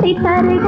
கோடி தருக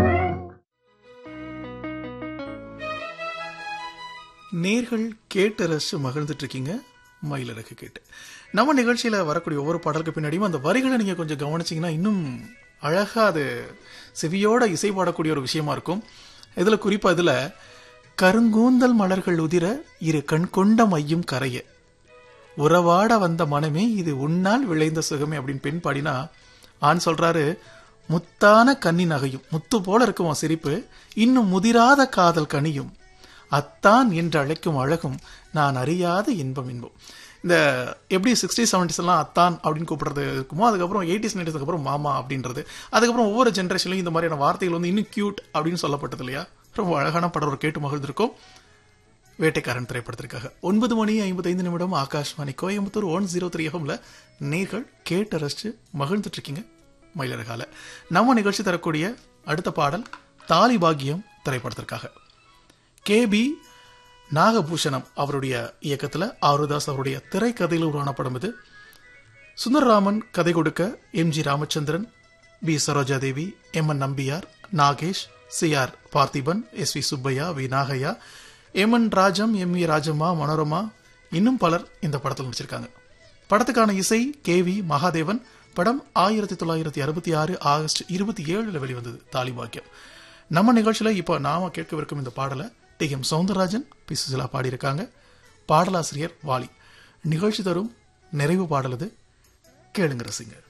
நேர்கள் கேட்டு ரசிச்சு மகிழ்ந்துட்டு இருக்கீங்க மயிலிறகு கேட்டு நம்ம நிகழ்ச்சியில வரக்கூடிய ஒவ்வொரு பாடலுக்கு பின்னாடியும் அந்த வரிகளை நீங்க கொஞ்சம் கவனிச்சீங்கன்னா இன்னும் அழகா அது செவியோட இசை பாடக்கூடிய ஒரு விஷயமா இருக்கும் இதுல குறிப்பா இதுல கருங்கூந்தல் மலர்கள் உதிர இரு கண் கொண்ட மையும் கரைய உறவாட வந்த மனமே இது உன்னால் விளைந்த சுகமே அப்படின்னு பெண் பாடினா ஆண் சொல்றாரு முத்தான கன்னி நகையும் முத்து போல இருக்கும் உன் சிரிப்பு இன்னும் முதிராத காதல் கனியும் அத்தான் என்று அழைக்கும் அழகும் நான் அறியாத இன்பம் இன்பம் இந்த எப்படி சிக்ஸ்டி செவன்டிஸ் எல்லாம் அத்தான் அப்படின்னு கூப்பிடுறது இருக்குமோ அதுக்கப்புறம் எயிட்டிஸ் நைன்டிஸ்க்கு அப்புறம் மாமா அப்படின்றது அதுக்கப்புறம் ஒவ்வொரு ஜென்ரேஷன்லையும் இந்த மாதிரியான வார்த்தைகள் வந்து இன்னும் கியூட் அப்படின்னு சொல்லப்பட்டது இல்லையா ரொம்ப அழகான படம் ஒரு கேட்டு மகிழ்ந்திருக்கும் வேட்டைக்காரன் திரைப்படத்திற்காக ஒன்பது மணி ஐம்பத்தைந்து நிமிடம் Akashvani Coimbatore one zero three எஃப்எம்ல நேர்கள் கேட்டு ரசிச்சு மகிழ்ந்துட்டு இருக்கீங்க மயிலரகால நம்ம நிகழ்ச்சி தரக்கூடிய அடுத்த பாடல் தாலி பாக்கியம் திரைப்படத்திற்காக கேபி நாகபூஷணம் அவருடைய இயக்கத்துல ஆருதாஸ் அவருடைய திரைக்கதையில் உருவான படம் இது சுந்தரராமன் கதை கொடுக்க M G Ramachandran B Sarojadevi M N Nambiar Nagesh C R Parthiban S V Subbaiah V Nagaiah M N Rajam M V Rajamma Manorama இன்னும் பலர் இந்த படத்தில் நடிச்சிருக்காங்க படத்துக்கான இசை கே வி மகாதேவன் படம் ஆயிரத்தி தொள்ளாயிரத்தி அறுபத்தி ஆறு ஆகஸ்ட் இருபத்தி ஏழுல வெளிவந்தது தாலிபாக்கியம் நம்ம நிகழ்ச்சியில இப்போ நாம கேட்கவிருக்கும் இந்த பாடலை T M Soundararajan P Susheela பாடியிருக்காங்க பாடலாசிரியர் வாலி நிகழ்ச்சி தரும் நிறைவு பாடல் இது கேளுங்க ரசிங்க